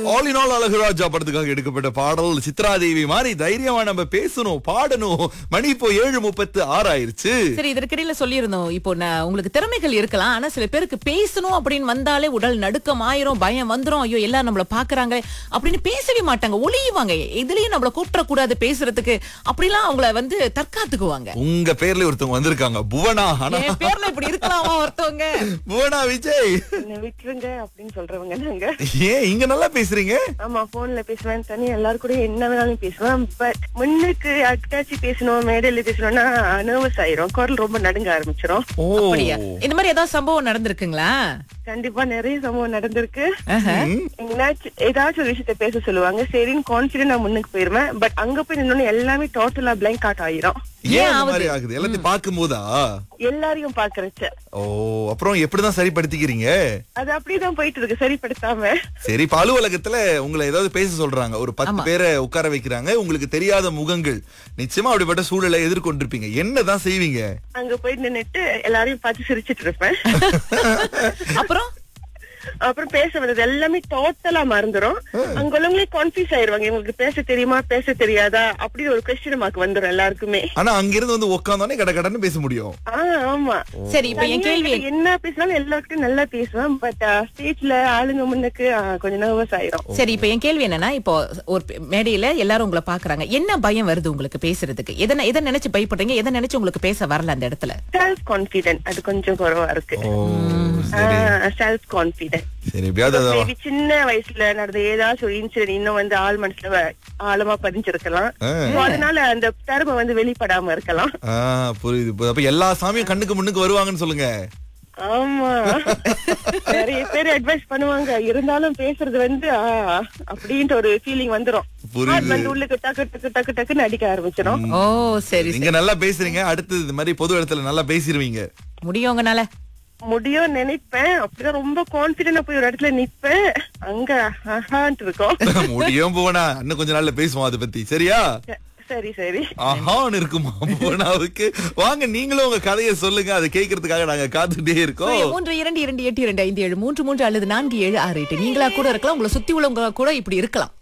All in all Azhaguraja படத்துக்காக எடுக்கப்பட்ட பாடல் சித்ராதேவி மாதிரி தைரியமா நம்ம பேசணும் பாடணும் மணி இப்போ ஏழு முப்பத்து ஆறு ஆயிருச்சு சரி இதற்கிடையில சொல்லியிருந்தோம் இப்போ நான் உங்களுக்கு திறமைகள் இருக்கலாம் ஆனா சில பேருக்கு பேசணும் அப்படின்னு வந்தாலே உடல் நடுக்கம் ஆயிரும் பயம் வந்துரும் ஐயோ எல்லாரும் நம்மள பாக்குறாங்க அப்படின்னு பேசவே மாட்டாங்க ஒளியுவாங்க இதுலயும் நம்மள கூப்பிட கூடாது பேசுறதுக்கு அப்படிலாம் அவங்கள வந்து தற்காத்துக்குவாங்க உங்க பேர்ல ஒருத்தவங்க வந்திருக்காங்க புவனா ஆனா என் பேர்ல இப்படி இருக்கலாமா ஒருத்தவங்க புவனா விஜய் என்ன விட்டுருங்க அப்படின்னு சொல்றவங்க நாங்க ஏன் இங்க நல்லா பேசுறீங்க ஆமா போன்ல பேசுவேன் தனி எல்லாரும் கூட என்ன வேணாலும் பேசுவேன் பட் முன்னுக்கு அட்டாச்சி பேசணும் மேடையில பேசணும்னா நர்வஸ் ஆயிரும் குரல் ரொம்ப நடுங்க ஆரம்பிச்சிரும் ஓ அப்படியா இந்த மாதிரி ஏதாவது சம்பவம் நடந்திருக்குங்களா கண்டிப்பா நிறைய சம்பவம் நடந்திருக்கு ஆஹா. எங்கனாச்சும் ஏதாச்சும் ஒரு விஷயத்த பேச சொல்லுவாங்க சரின்னு கான்பிடன்ட் நான் முன்னுக்கு போயிருவேன் பட் அங்க போய் நின்னோன்னு எல்லாமே டோட்டலா பிளாங்க் அவுட் ஆயிரும் ஏன் அந்த மாதிரி ஆகுது எல்லாத்தையும் பார்க்கும் போதா எல்லாரையும் பாக்குறச்ச ஓ அப்புறம் எப்படிதான் சரிப்படுத்திக்கிறீங்க அது அப்படியேதான் போயிட்டு இருக்கு சரிப்படுத்தாம சரி இப்ப அலுவலகத்துல உங்களை ஏதாவது பேச சொல்றாங்க ஒரு பத்து பேரை உட்கார வைக்கிறாங்க உங்களுக்கு தெரியாத முகங்கள் நிச்சயமா அப்படிப்பட்ட சூழலை எதிர்கொண்டிருப்பீங்க என்னதான் செய்வீங்க அங்க போய் நின்னுட்டு எல்லாரையும் பார்த்து சிரிச்சிட்டு இருப்பேன் அப்புறம் அப்புறம் பேச வந்தது எல்லாமே டோட்டலா மறந்துரும் அங்க உள்ளவங்களே கன்ஃபியூஸ் ஆயிருவாங்க இவங்களுக்கு பேச தெரியுமா பேச தெரியாதா அப்படின்னு ஒரு கொஸ்டின் மார்க் வந்துரும் எல்லாருக்குமே ஆனா அங்கிருந்து வந்து உட்காந்தோடனே கட கடன்னு பேச முடியும் ஆஹ் ஆமா சரி இப்ப என் தனியா கேள்வி எனக்கு என்ன பேசினாலும் எல்லாருக்கிட்டும் நல்லா பேசுவேன் பட் ஸ்டேஜ்ல ஆளுங்க முன்னுக்கு ஆஹ், கொஞ்சம் நர்வஸ் ஆயிரும் சரி இப்ப என் கேள்வி என்னன்னா இப்போ ஒரு பெ- மேடையில எல்லாரும் உங்களை பாக்குறாங்க என்ன பயம் வருது உங்களுக்கு பேசுறதுக்கு எதை எதை நினைச்சு பயப்படுறீங்க எதை நினைச்சு உங்களுக்கு பேச வரல அந்த இடத்துல செல்ஃப் கான்பிடென்ட் அது கொஞ்சம் குறைவா இருக்கு ஓ சரி செல்ஃப் கான்பிடென்ட் சரி எப்படியாவது அதை மேபி சின்ன வயசுல நடந்த ஏதாச்சும் ஒரு இன்சிடென்ட் இன்னும் வந்து ஆள் மனசுல வ- ஆழமா பதிஞ்சிருக்கலாம் ஆ. So, அதனால அந்த திறமை வந்து வெளிப்படாம இருக்கலாம் ஆ, புரியுது புரியுது. அப்ப எல்லா சாமியும் கண்ணுக்கு முன்னுக்கு வருவாங்கன்னு சொல்லுங்க ஆமா நிறைய பேர் அட்வைஸ் பண்ணுவாங்க இருந்தாலும் பேசுறது வந்து ஆ, அப்படின்ட்டு ஒரு ஃபீலிங் வந்துரும் புரியுது. Heart வந்து உள்ளுக்கு டக்கு டக்கு டக்கு டக்குன்னு அடிக்க ஆரம்பிச்சிடும் ஓ சரி நீங்க நல்லா பேசுறீங்க அடுத்து இந்த மாதிரி பொது இடத்துல நல்லா பேசிடுவீங்க முடியும் உங்கனால முடியும் நினைப்பேன் அப்படிதான் ரொம்ப கான்பிடண்டா போய் ஒரு இடத்துல நிப்பேன் அங்க ஆஹான்ட்டு இருக்கும் முடியும் போனா இன்னும் கொஞ்ச நாள்ல பேசுவோம் அதை பத்தி சரியா ச- சரி சரி ஆஹான்னு இருக்குமா போனாவுக்கு வாங்க நீங்களும் உங்க கதையை சொல்லுங்க அதை கேட்கறதுக்காக நாங்க காத்துட்டே இருக்கோம் மூன்று இரண்டு இரண்டு எட்டு இரண்டு ஐந்து ஏழு மூன்று மூன்று அல்லது நான்கு ஏழு ஆறு எட்டு நீங்களா கூட இருக்கலாம் உங்களை சுத்தி உள்ளவங்க கூட இப்படி இருக்கலாம்